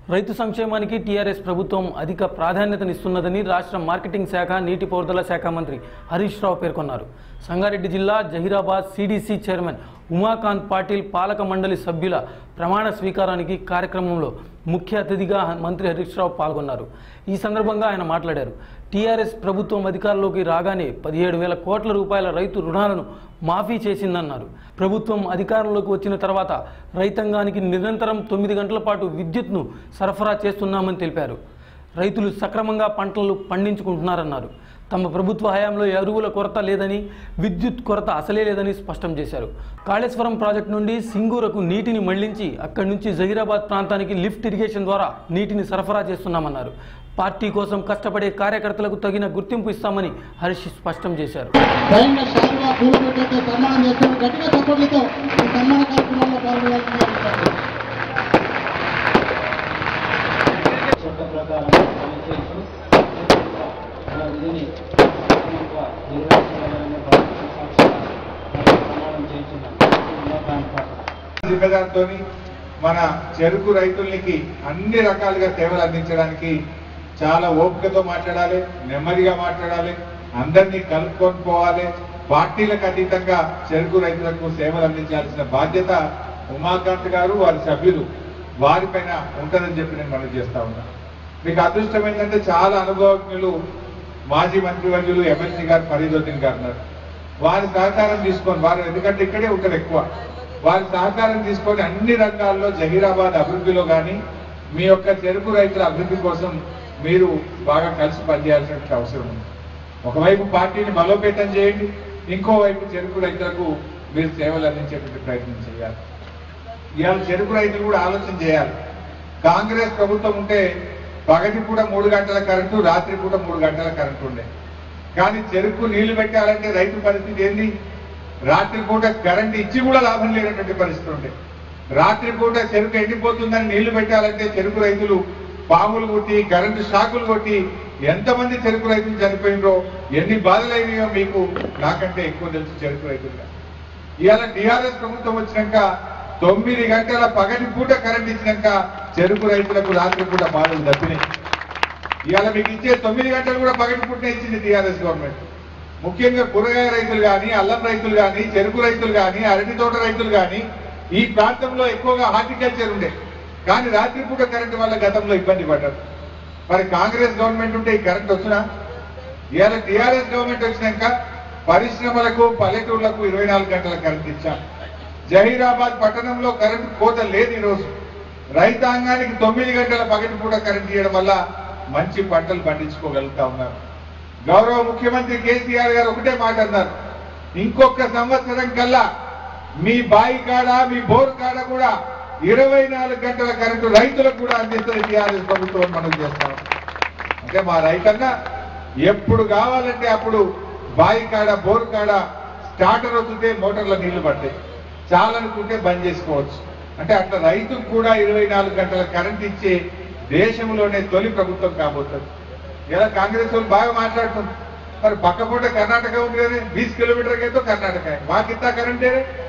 రైతు సంక్షేమానికి టీఆర్ఎస్ ప్రభుత్వం అధిక ప్రాధాన్యతనిస్తున్నదని రాష్ట్ర మార్కెటింగ్ శాఖ నీటిపారుదల శాఖ మంత్రి హరీష్ రావు పేర్కొన్నారు సంగారెడ్డి జిల్లా జహీరాబాద్ సిడిసి చైర్మన్ ఉమాకాంత్ పాటిల్ పాలక మండలి సభ్యుల ప్రమాణ స్వీకారానికి కార్యక్రమంలో ముఖ్య అతిథిగా మంత్రి హరీష్ రావు పాల్గొన్నారు ఈ సందర్భంగా ఆయన మాట్లాడారు టీఆర్ఎస్ ప్రభుత్వం అధికారంలోకి రాగానే పదిహేడు వేల కోట్ల రూపాయల రైతు రుణాలను మాఫీ చేసిందన్నారు ప్రభుత్వం అధికారంలోకి వచ్చిన తర్వాత రైతాంగానికి నిరంతరం తొమ్మిది గంటల పాటు విద్యుత్ను సరఫరా చేస్తున్నామని తెలిపారు రైతులు సక్రమంగా పంటలు పండించుకుంటున్నారన్నారు తమ ప్రభుత్వ హయాంలో ఎరువుల కొరత లేదని విద్యుత్ కొరత అసలే లేదని స్పష్టం చేశారు కాళేశ్వరం ప్రాజెక్టు నుండి సింగూరకు నీటిని మళ్లించి అక్కడి నుంచి జహీరాబాద్ ప్రాంతానికి లిఫ్ట్ ఇరిగేషన్ ద్వారా నీటిని సరఫరా చేస్తున్నామన్నారు పార్టీ కోసం కష్టపడే కార్యకర్తలకు తగిన గుర్తింపు ఇస్తామని హరీష్ స్పష్టం చేశారు సైన్య శాలువా పూలతోటైతే సన్మానం చేస్తున్న గట్టిగా చప్పట్లతో ఈ సన్మాన కార్యక్రమంలో పాల్గొనాలని చట్ట ప్రకారం పనిచేస్తూ మన విధిని సక్రమంగా నిర్వహించగలరనే బాధ్యత సాక్షిగా మరియు ప్రమాణం చేయించున్నాను జిమ్మేదారితో మన చెరుకు రైతులకి అన్ని రకాలుగా సేవలు అందించడానికి చాలా ఓపికతో మాట్లాడాలి నెమ్మదిగా మాట్లాడాలి అందరినీ కలుపుకొని పోవాలి పార్టీలకు అతీతంగా చెరుకు రైతులకు సేవలు అందించాల్సిన బాధ్యత ఉమాకాంత్ గారు వారి సభ్యులు వారిపైన ఉంటుందని చెప్పి నేను మనం చేస్తా ఉన్నా మీకు అదృష్టం ఏంటంటే చాలా అనుభవజ్ఞులు మాజీ మంత్రివర్యులు ఎమ్మెల్సీ గారు ఫరీదుద్దీన్ గారు ఉన్నారు వారి సహకారం తీసుకొని వారు ఎందుకంటే ఇక్కడే ఉంటారు ఎక్కువ వారి సహకారం తీసుకొని అన్ని రంగాల్లో జహీరాబాద్ అభివృద్ధిలో కానీ మీ యొక్క చెరుకు రైతుల అభివృద్ధి కోసం మీరు బాగా కలిసి పనిచేయాల్సిన అవసరం ఉంది ఒకవైపు పార్టీని బలోపేతం చేయండి ఇంకోవైపు చెరుకు రైతులకు మీరు సేవలు అందించేటువంటి ప్రయత్నం చేయాలి ఇవాళ చెరుకు రైతులు కూడా ఆలోచన చేయాలి కాంగ్రెస్ ప్రభుత్వం ఉంటే పగటి పూట మూడు గంటల కరెంటు రాత్రి పూట మూడు గంటల కరెంటు ఉండే కానీ చెరుకు నీళ్లు పెట్టాలంటే రైతు పరిస్థితి ఏంది రాత్రి పూట కరెంట్ ఇచ్చి కూడా లాభం లేనటువంటి పరిస్థితి ఉండే రాత్రి పూట చెరుకు ఎండిపోతుందని నీళ్లు పెట్టాలంటే చెరుకు రైతులు పాములు కొట్టి కరెంటు షాకులు కొట్టి ఎంతమంది చెరుకు రైతులు చనిపోయినరో ఎన్ని బాధలైనయో మీకు నాకంటే ఎక్కువ తెలుసు చెరుకు రైతులుగా ఇవాళ టిఆర్ఎస్ ప్రభుత్వం వచ్చినాక తొమ్మిది గంటల పగటి పూట కరెంట్ ఇచ్చినాక చెరుకు రైతులకు రాత్రి పూట బాధలు తప్పినాయి ఇవాళ మీకు ఇచ్చే తొమ్మిది గంటలు కూడా పగటి పూటనే ఇచ్చింది టీఆర్ఎస్ గవర్నమెంట్ ముఖ్యంగా కూరగాయ రైతులు కానీ అల్లం రైతులు కానీ చెరుకు రైతులు కానీ అరటి తోట రైతులు కానీ ఈ ప్రాంతంలో ఎక్కువగా హార్టికల్చర్ ఉండే కానీ రాత్రిపూట కరెంటు వల్ల గతంలో ఇబ్బంది పడ్డారు మరి కాంగ్రెస్ గవర్నమెంట్ ఉంటే ఈ కరెంట్ వచ్చినా ఇవాళ టీఆర్ఎస్ గవర్నమెంట్ వచ్చినాక పరిశ్రమలకు పల్లెటూర్లకు ఇరవై నాలుగు గంటల కరెంట్ ఇచ్చాం జహీరాబాద్ పట్టణంలో కరెంటు కోత లేదు ఈరోజు రైతాంగానికి తొమ్మిది గంటల పగటి పూట కరెంట్ ఇవ్వడం వల్ల మంచి పంటలు పండించుకోగలుగుతా ఉన్నారు గౌరవ ముఖ్యమంత్రి కేసీఆర్ గారు ఒకటే మాట అన్నారు ఇంకొక సంవత్సరం కల్లా మీ బాయి కాడ మీ బోర్ కాడ కూడా ఇరవై నాలుగు గంటల కరెంటు రైతులకు కూడా అందిస్తుంది టీఆర్ఎస్ ప్రభుత్వం మనం చేస్తాం అంటే మా రైతన్న ఎప్పుడు కావాలంటే అప్పుడు బాయి కాడ బోర్ కాడ స్టార్టర్ వస్తుంటే మోటార్ల నీళ్లు పడతాయి చాలనుకుంటే బంద్ చేసుకోవచ్చు అంటే అట్లా రైతుకు కూడా ఇరవై నాలుగు గంటల కరెంట్ ఇచ్చే దేశంలోనే తొలి ప్రభుత్వం కాబోతుంది ఇలా కాంగ్రెస్ వాళ్ళు బాగా మాట్లాడుతుంది మరి పక్క పూట కర్ణాటక ఉంది కదా బీస్ కిలోమీటర్ అయితే కర్ణాటక మాకింత కరెంటే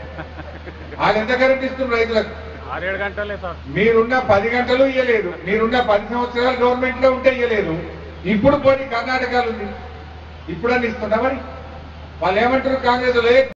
వాళ్ళు ఎంత కరెంట్ ఇస్తున్నారు రైతులకు ఆరేడు గంటలే సార్ మీరున్న పది గంటలు ఇయ్యలేదు మీరున్న పది సంవత్సరాలు గవర్నమెంట్ లో ఉంటే ఇయ్యలేదు ఇప్పుడు పోనీ కర్ణాటకలో ఉంది ఇప్పుడని ఇస్తున్నా మరి వాళ్ళు ఏమంటారు కాంగ్రెస్ లో